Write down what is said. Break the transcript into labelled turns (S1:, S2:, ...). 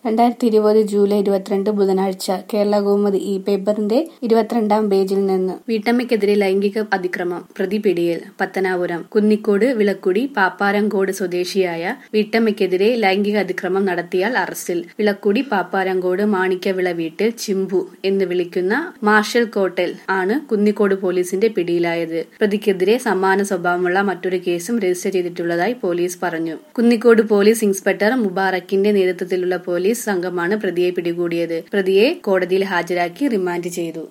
S1: രണ്ടായിരത്തി ഇരുപത് ജൂലൈ ഇരുപത്തിരണ്ട് ബുധനാഴ്ച കേരള കൗമുദി ഈ പേപ്പറിന്റെ ഇരുപത്തിരണ്ടാം പേജിൽ നിന്ന് വീട്ടമ്മയ്ക്കെതിരെ ലൈംഗിക അതിക്രമം പ്രതി പിടിയിൽ പത്തനാപുരം കുന്നിക്കോട് വിളക്കുടി പാപ്പാരങ്കോട് സ്വദേശിയായ വീട്ടമ്മയ്ക്കെതിരെ ലൈംഗിക അതിക്രമം നടത്തിയാൽ അറസ്റ്റിൽ വിളക്കുടി പാപ്പാരങ്കോട് മാണിക്യവിള വീട്ടിൽ ചിമ്പു എന്ന് വിളിക്കുന്ന മാർഷൽ കോട്ടൽ ആണ് കുന്നിക്കോട് പോലീസിന്റെ പിടിയിലായത് പ്രതിക്കെതിരെ സമാന സ്വഭാവമുള്ള മറ്റൊരു കേസും രജിസ്റ്റർ ചെയ്തിട്ടുള്ളതായി പോലീസ് പറഞ്ഞു കുന്നിക്കോട് പോലീസ് ഇൻസ്പെക്ടർ മുബാറക്കിന്റെ നേതൃത്വത്തിലുള്ള പോലീസ് സംഘമാണ് പ്രതിയെ പിടികൂടിയത് പ്രതിയെ കോടതിയിൽ ഹാജരാക്കി റിമാൻഡ് ചെയ്തു